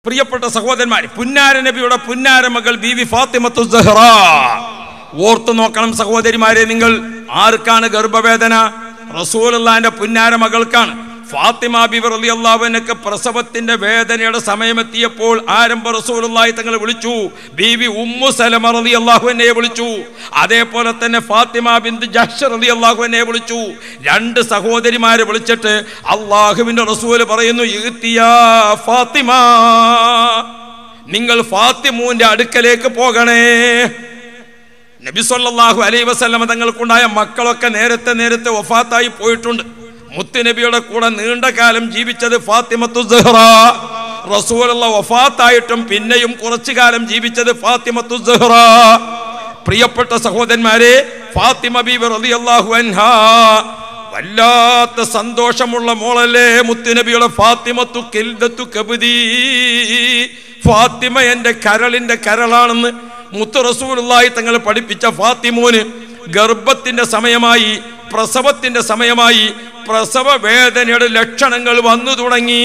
പ്രിയപ്പെട്ട സഹോദരന്മാർ പുന്നാര നബിയുടെ പുന്നാര മകൾ ബീവി ഫാത്തിമത്തു സഹ്റ ഓർത്തു നോക്കണം സഹോദരിമാരെ നിങ്ങൾ ആർക്കാണ് ഗർഭവേദന റസൂലുള്ളാന്റെ പുന്നാര മകൾക്കാണ് ഫാത്തിമ ബിബി റളിയല്ലാഹുവിനക്ക് പ്രസവത്തിന്റെ വേദനയുടെ സമയമെത്തിയപ്പോൾ ആരംഭ റസൂലുള്ളാഹി തങ്ങൾ വിളിച്ചു ബീവി ഉമ്മു സലമ റളിയല്ലാഹുവിനെ വിളിച്ചു അതേപോലെ തന്നെ ഫാത്തിമ ബിന്ത് ജഹ്ഷ് റളിയല്ലാഹുവിനെ വിളിച്ചു രണ്ട് സഹോദരിമാരെ വിളിച്ചിട്ട് അള്ളാഹുവിന്റെ റസൂൽ പറയുന്നു "ഇഗ്തിയാ ഫാത്തിമ നിങ്ങൾ ഫാത്തിമൂന്റെ അടുക്കലേക്ക് പോകണേ നബി സല്ലല്ലാഹു അലൈഹി വസല്ലമ തങ്ങൾക്കുണ്ടായ മക്കളൊക്കെ നേരത്തെ നേരത്തെ വഫാത്തായി പോയിട്ടുണ്ട് മുത്തുനബിയുടെ കൂടെ നീണ്ട കാലം ജീവിച്ചത് ഫാത്തിമത്തു സുഹ്റ റസൂലുള്ള വഫാത്തായിട്ടും പിന്നെയും കുറച്ചു കാലം ജീവിച്ചത് ഫാത്തിമത്തു സുഹ്റ പ്രിയപ്പെട്ട സഹോദരന്മാരെ ഫാത്തിമ ബീബി റളിയല്ലാഹു അൻഹാ വല്ലാത്ത സന്തോഷമുള്ള മോളല്ലേ മുത്തുനബിയുടെ ഫാത്തിമത്തു കിൽദത്തു കബുദീ ഫാത്തിമ എന്റെ കരളിന്റെ കരളാണെന്ന് മുത്തു റസൂലുള്ളാഹി തങ്ങൾ പഠിപ്പിച്ച ഫാത്തിമോന് ഗർഭത്തിന്റെ സമയമായി പ്രസവത്തിന്റെ സമയമായി പ്രസവ വേദനയുടെ ലക്ഷണങ്ങൾ വന്നു തുടങ്ങി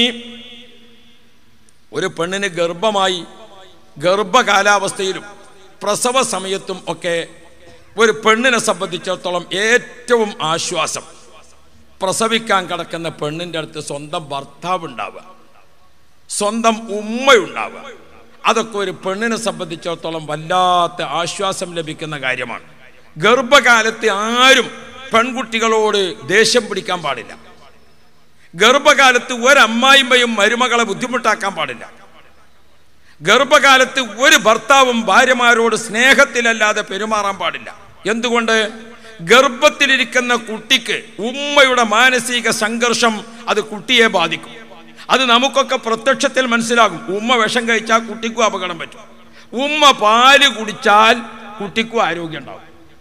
ഒരു പെണ്ണിന് ഗർഭമായി ഗർഭകാലാവസ്ഥയിലും പ്രസവ സമയത്തും ഒക്കെ ഒരു പെണ്ണിനെ സംബന്ധിച്ചിടത്തോളം ഏറ്റവും ആശ്വാസം പ്രസവിക്കാൻ കിടക്കുന്ന പെണ്ണിൻ്റെ അടുത്ത് സ്വന്തം ഭർത്താവ് ഉണ്ടാവുക സ്വന്തം ഉമ്മയുണ്ടാവുക അതൊക്കെ ഒരു പെണ്ണിനെ സംബന്ധിച്ചിടത്തോളം വല്ലാത്ത ആശ്വാസം ലഭിക്കുന്ന കാര്യമാണ് ഗർഭകാലത്ത് ആരും പെൺകുട്ടികളോട് ദേഷ്യം പിടിക്കാൻ പാടില്ല ഗർഭകാലത്ത് ഒരമ്മായിമ്മയും മരുമകളെ ബുദ്ധിമുട്ടാക്കാൻ പാടില്ല ഗർഭകാലത്ത് ഒരു ഭർത്താവും ഭാര്യമാരോട് സ്നേഹത്തിലല്ലാതെ പെരുമാറാൻ പാടില്ല എന്തുകൊണ്ട് ഗർഭത്തിലിരിക്കുന്ന കുട്ടിക്ക് ഉമ്മയുടെ മാനസിക സംഘർഷം അത് കുട്ടിയെ ബാധിക്കും അത് നമുക്കൊക്കെ പ്രത്യക്ഷത്തിൽ മനസ്സിലാകും ഉമ്മ വിഷം കഴിച്ചാൽ കുട്ടിക്കും അപകടം പറ്റും ഉമ്മ പാല് കുടിച്ചാൽ കുട്ടിക്കും ആരോഗ്യം ഉണ്ടാവും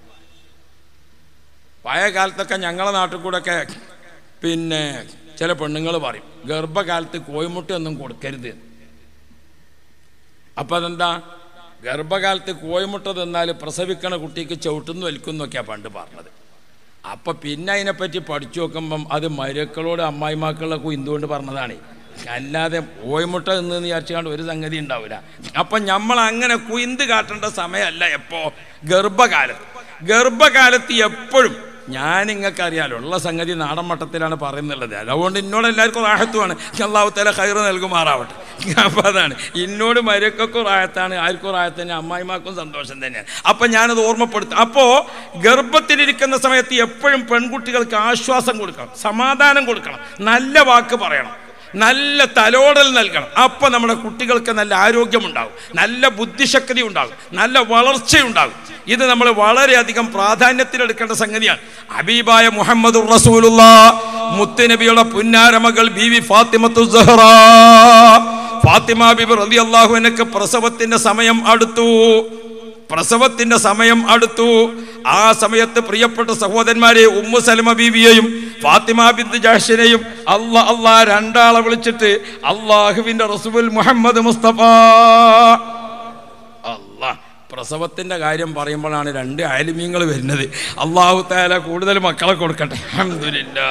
പഴയ കാലത്തൊക്കെ ഞങ്ങളെ നാട്ടിൽ കൂടെയൊക്കെ പിന്നെ ചില പെണ്ണുങ്ങൾ പറയും ഗർഭകാലത്ത് കോഴിമുട്ടയൊന്നും കൊടുക്കരുത് അപ്പം അതെന്താ ഗർഭകാലത്ത് കോഴിമുട്ട തിന്നാൽ പ്രസവിക്കണ കുട്ടിക്ക് ചവിട്ടുന്നു വലിക്കുന്നൊക്കെയാണ് പണ്ട് പറഞ്ഞത് അപ്പം പിന്നെ അതിനെപ്പറ്റി പഠിച്ചു നോക്കുമ്പം അത് മരുക്കളോട് അമ്മായിമാക്കളൊക്കെ എന്തുകൊണ്ട് പറഞ്ഞതാണ് അല്ലാതെ കോഴിമുട്ട നിന്ന് വിചാരിച്ചുകൊണ്ട് ഒരു സംഗതി ഉണ്ടാവില്ല അപ്പം നമ്മൾ അങ്ങനെ കുയിന്ത് കാട്ടേണ്ട സമയമല്ല എപ്പോ ഗർഭകാലത്ത് ഗർഭകാലത്ത് എപ്പോഴും ഞാൻ നിങ്ങൾക്ക് അറിയാലോ ഉള്ള സംഗതി നാടൻ മട്ടത്തിലാണ് പറയുന്നുള്ളത് അതുകൊണ്ട് എന്നോട് എല്ലാവർക്കും റാഹത്തുമാണ് അള്ളാഹു തല ഹൈറ് നൽകുമാറാവട്ടെ അപ്പം അതാണ് എന്നോട് മരുക്കൊക്കെ റാഹത്താണ് ആർക്കും റാഹത്ത് തന്നെ അമ്മായിമാർക്കും സന്തോഷം തന്നെയാണ് അപ്പം ഞാനത് ഓർമ്മപ്പെടുത്തും അപ്പോൾ ഗർഭത്തിലിരിക്കുന്ന സമയത്ത് എപ്പോഴും പെൺകുട്ടികൾക്ക് ആശ്വാസം കൊടുക്കണം സമാധാനം കൊടുക്കണം നല്ല വാക്ക് പറയണം നല്ല തലോടൽ നൽകണം അപ്പം നമ്മുടെ കുട്ടികൾക്ക് നല്ല ആരോഗ്യമുണ്ടാകും നല്ല ബുദ്ധിശക്തി ഉണ്ടാകും നല്ല വളർച്ചയുണ്ടാകും ഇത് നമ്മൾ വളരെയധികം പ്രാധാന്യത്തിലെടുക്കേണ്ട സംഗതിയാണ് ഹബീബായ മുഹമ്മദ് റസൂലുള്ള മുത്തുനബിയുടെ പുന്നാരമകൾ ബീവി ഫാത്തിമത്തു സഹ്റ ഫാത്തിമ ബിബി റളിയല്ലാഹു അൻഹക്ക് പ്രസവത്തിന്റെ സമയം അടുത്തു പ്രസവത്തിന്റെ സമയം അടുത്തു ആ സമയത്ത് പ്രിയപ്പെട്ട സഹോദരന്മാരെ ഉമ്മു സലമ ബീവിയെയും ഫാത്തിമ ബിന്ദ് ജാഷിനെയും അല്ല അല്ലാ രണ്ടാളെ വിളിച്ചിട്ട് അള്ളാഹുവിന്റെ റസൂൽ മുഹമ്മദ് മുസ്തഫ അല്ലാ പ്രസവത്തിന്റെ കാര്യം പറയുമ്പോഴാണ് രണ്ട് ആലിമീങ്ങൾ വരുന്നത് അള്ളാഹു താല കൂടുതൽ മക്കളെ കൊടുക്കട്ടെ അൽഹംദുലില്ലാ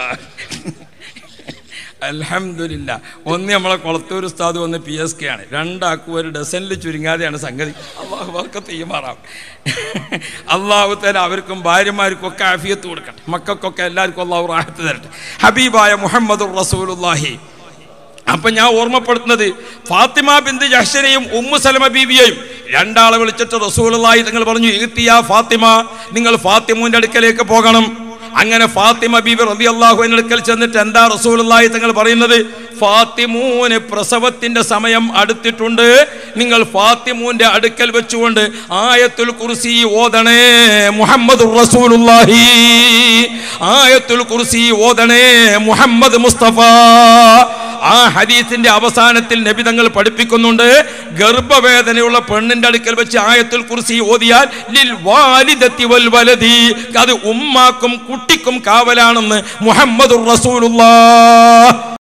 അലഹമില്ല ഒന്ന് നമ്മളെ കൊളത്തൂർ ഉസ്താദ് വന്ന് പി എസ് കെ ആണ് രണ്ടാക്കും ഒരു ഡസനിൽ ചുരുങ്ങാതെയാണ് സംഗതി അള്ളാഹു അവർക്ക് തീമാറാം അള്ളാഹു തല അവർക്കും ഭാര്യമാർക്കും ഒക്കെ ആഫിയത്ത് കൊടുക്കട്ടെ മക്കൾക്കൊക്കെ എല്ലാവർക്കും അള്ളാഹു റാഹത്ത് തരട്ടെ ഹബീബായ മുഹമ്മദ് റസൂലുല്ലാഹി അപ്പൊ ഞാൻ ഓർമ്മപ്പെടുത്തുന്നത് ഫാത്തിമ ബിന്ദ് ജഹ്ഷനെയും ഉമ്മു സലമ ബീവിയെയും രണ്ടാളെ വിളിച്ചിട്ട് റസൂലുള്ളാഹി തങ്ങൾ പറഞ്ഞു ഇഗ്തിയ ഫാത്തിമ നിങ്ങൾ ഫാത്തിമുവിന്റെ അടുക്കലേക്ക് പോകണം അങ്ങനെ ഫാത്തിമ ബീബി റളിയല്ലാഹു അൻഹ അടുക്കൽ ചെന്നിട്ട് എന്താ റസൂലുള്ളാഹി തങ്ങൾ പറയുന്നത് ഫാത്തിമൂന് പ്രസവത്തിന്റെ സമയം അടുത്തിട്ടുണ്ട് നിങ്ങൾ ഫാത്തിമൂന്റെ അടുക്കൽ വെച്ചുകൊണ്ട് ആയത്തുൽ കുർസി ഓതണേ മുഹമ്മദ് റസൂലുള്ളാഹി ആയത്തുൽ കുർസി ഓതണേ മുഹമ്മദ് മുസ്തഫ ആ ഹദീസിന്റെ അവസാനത്തിൽ നബി തങ്ങൾ പഠിപ്പിക്കുന്നുണ്ട് ഗർഭവേദനയുള്ള പെണ്ണിന്റെ അടുക്കൽ വെച്ച് ആയത്തുൽ കുർസി ഓതിയാൽ ലിൽ വാലിദത്തി വൽ വലദി അത് ഉമ്മാക്കും കുട്ടിക്കും കാവലാണെന്ന് മുഹമ്മദുർ റസൂലുള്ളാഹ്